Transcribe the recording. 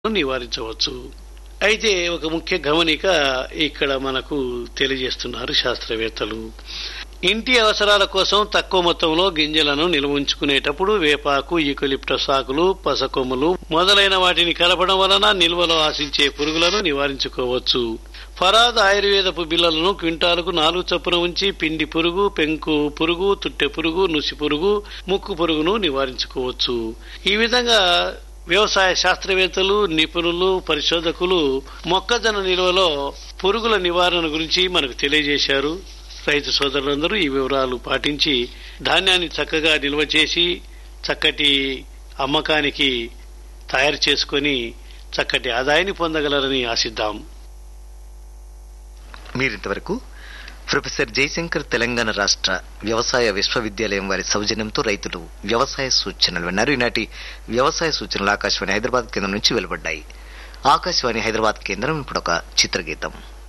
నివారించవచ్చు అయితే ఒక ముఖ్య గమనిక ఇక్కడ మనకు తెలియజేస్తున్నారు శాస్త్రవేత్తలు ఇంటి అవసరాల కోసం తక్కువ మొత్తంలో గింజలను నిల్వ ఉంచుకునేటప్పుడు వేపాకు ఈకొలిప్టస్ ఆకులు పసకొమ్ములు మొదలైన వాటిని కలపడం వలన నిల్వలో ఆశించే పురుగులను నివారించుకోవచ్చు ఫరాద్ ఆయుర్వేదపు బిళ్ళలను క్వింటాలకు నాలుగు చొప్పున ఉంచి పిండి పురుగు పెంకు పురుగు తుట్టె పురుగు నుసి పురుగు ముక్కు పురుగును నివారించుకోవచ్చు ఈ విధంగా వ్యవసాయ శాస్త్రవేత్తలు నిపుణులు పరిశోధకులు మొక్కజొన్న నిల్వలో పురుగుల నివారణ గురించి మనకు తెలియజేశారు రైతు సోదరులందరూ ఈ వివరాలు పాటించి ధాన్యాన్ని చక్కగా నిల్వ చేసి చక్కటి అమ్మకానికి తయారు చేసుకొని చక్కటి ఆదాయాన్ని పొందగలరని ఆశిద్దాం మీరింతవరకు ప్రొఫెసర్ జయశంకర్ తెలంగాణ రాష్ట్ర వ్యవసాయ విశ్వవిద్యాలయం వారి సౌజన్యంతో రైతులు వ్యవసాయ సూచనలు విన్నారు ఈనాటి వ్యవసాయ సూచనలు ఆకాశవాణి హైదరాబాద్ కేంద్రం నుంచి వెలువడ్డాయి ఆకాశవాణి హైదరాబాద్ కేంద్రం ఇప్పుడు ఒక చిత్రగీతం